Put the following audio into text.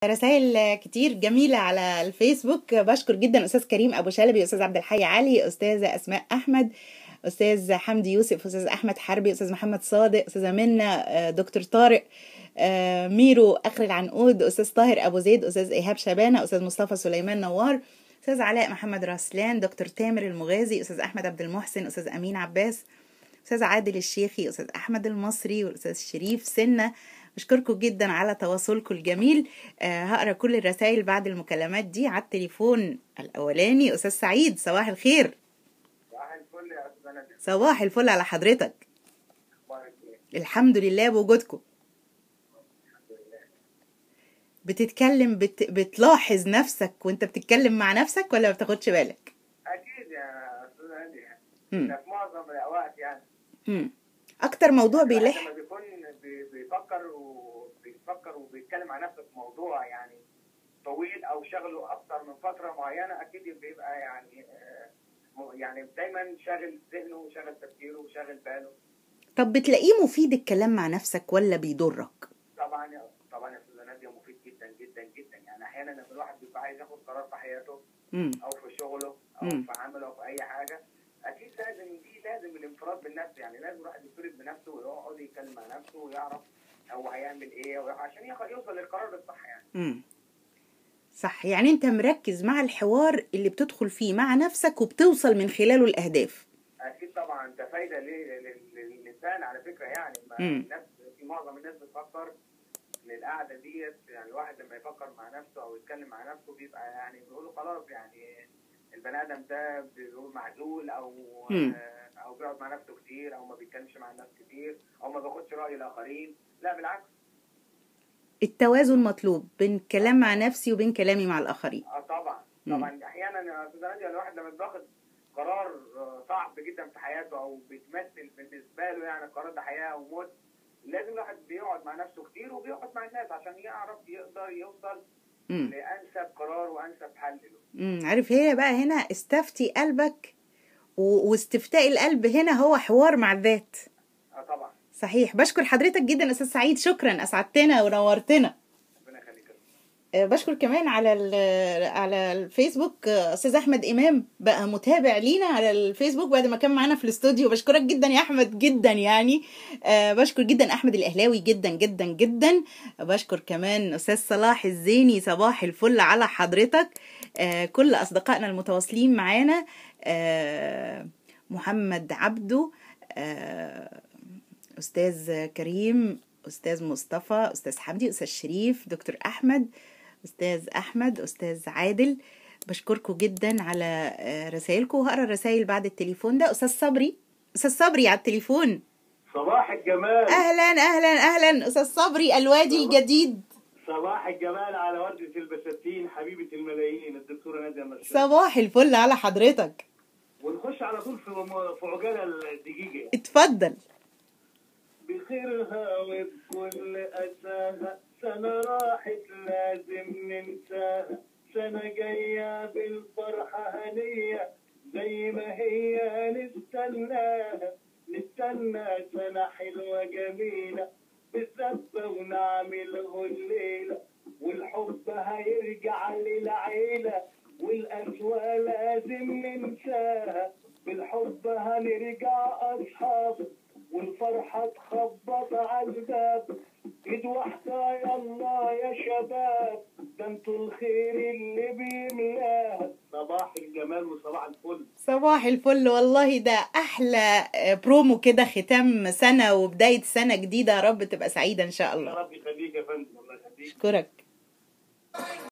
رسائل كتير جميلة على الفيسبوك بشكر جدا أستاذ كريم أبو شلبي أستاذ عبد الحي علي أستاذة أسماء أحمد أستاذ حمدي يوسف أستاذ أحمد حربي أستاذ محمد صادق أستاذة منى دكتور طارق ميرو آخر العنقود أستاذ طاهر أبو زيد أستاذ إيهاب شبانة أستاذ مصطفى سليمان نوار أستاذ علاء محمد راسلان دكتور تامر المغازي أستاذ أحمد عبد المحسن أستاذ أمين عباس أستاذ عادل الشيخي أستاذ أحمد المصري والأستاذ شريف سنة بشكركم جدا على تواصلكم الجميل أه هقرا كل الرسائل بعد المكالمات دي على التليفون الاولاني استاذ سعيد صباح الخير صباح الفل يا استاذ نادر صباح الفل على حضرتك اخبارك ايه؟ الحمد لله بوجودكم الحمد لله بتتكلم بت... بتلاحظ نفسك وانت بتتكلم مع نفسك ولا ما بتاخدش بالك اكيد يا استاذ نادر مم. ده في معظم الاوقات يعني مم. اكتر موضوع الواحد بيلح لما بيكون بي- بيفكر وبيفكر وبيتكلم مع نفسه في موضوع يعني طويل او شغله اكتر من فتره معينه اكيد بيبقى يعني آه، م- يعني دايما شاغل ذهنه وشاغل تفكيره وشاغل باله طب بتلاقيه مفيد الكلام مع نفسك ولا بيضرك طبعا يا طبعا يا استاذ ناديه مفيد جدا جدا جدا يعني احيانا لما الواحد بيبقى عايز ياخد قرار في حياته مم. او في شغله او مم. في عمله او في اي حاجه اكيد لازم دي لازم الانفراد بالنفس يعني لازم الواحد ينفرد بنفسه ويقعد يتكلم مع نفسه ويعرف هو هيعمل ايه ويعرف- عشان يخ- يوصل للقرار الصح يعني مم. صح يعني انت مركز مع الحوار اللي بتدخل فيه مع نفسك وبتوصل من خلاله الاهداف اكيد طبعا ده فايده ليه- لل- للانسان على فكره يعني ما مم. الناس في معظم الناس بتفكر ان القعده ديت يعني الواحد لما يفكر مع نفسه او يتكلم مع نفسه بيبقى يعني بيقولوا خلاص يعني البني ادم ده بيقول معزول او مم. آه، او بيقعد مع نفسه كتير او ما بيتكلمش مع الناس كتير او ما بياخدش راي الاخرين لا بالعكس التوازن مطلوب بين كلام مع نفسي وبين كلامي مع الآخرين اه طبعا مم. طبعا احيانا يا استاذ نادية الواحد لما بياخد قرار آه، صعب جدا في حياته او بيتمثل بالنسبه له يعني القرار ده حياه او موت لازم الواحد بيقعد مع نفسه كتير وبيقعد مع الناس عشان يعرف يقدر يوصل مم. لانسب قرار وانسب حل له مم. عارف هي بقى هنا استفتي قلبك و... واستفتاء القلب هنا هو حوار مع الذات اه طبعا صحيح بشكر حضرتك جدا أستاذ سعيد شكرا أسعدتنا ونورتنا ربنا يخليك آه، بشكر كمان على ال- على الفيسبوك آه، استاذ احمد امام بقى متابع لينا على الفيسبوك بعد ما كان معانا في الاستوديو بشكرك جدا يا احمد جدا يعني آه، بشكر جدا احمد الاهلاوي جدا جدا جدا بشكر كمان استاذ صلاح الزيني صباح الفل على حضرتك آه، كل اصدقائنا المتواصلين معانا آه، محمد عبده آه، استاذ كريم استاذ مصطفى استاذ حمدي استاذ شريف دكتور احمد استاذ احمد استاذ عادل بشكركم جدا على آه، رسائلكم وهقرا الرسائل بعد التليفون ده استاذ صبري استاذ صبري على التليفون صباح الجمال اهلا اهلا اهلا استاذ صبري الوادي الجديد صباح الجمال على وردة البساتين حبيبة الملايين الدكتورة نادية مشهد صباح الفل على حضرتك ونخش على طول في في عجالة الدقيقة اتفضل بخيرها وبكل أساها سنة راحت لازم ننساها سنة جاية بالفرحة هنية زي ما هي نستناها نستنى سنة حلوة جميلة بسبة ونعمله الليلة والحب هيرجع للعيلة والأسوأ لازم ننساها بالحب هنرجع أصحاب والفرحة تخبط على الباب ايد واحدة يلا يا شباب ده انتوا الخير اللي بيملاها صباح الجمال وصباح الفل صباح الفل والله ده احلى آه، برومو كده ختام سنه وبدايه سنه جديده يا رب تبقى سعيده ان شاء يا الله رب يخليك يا فندم الله يخليك اشكرك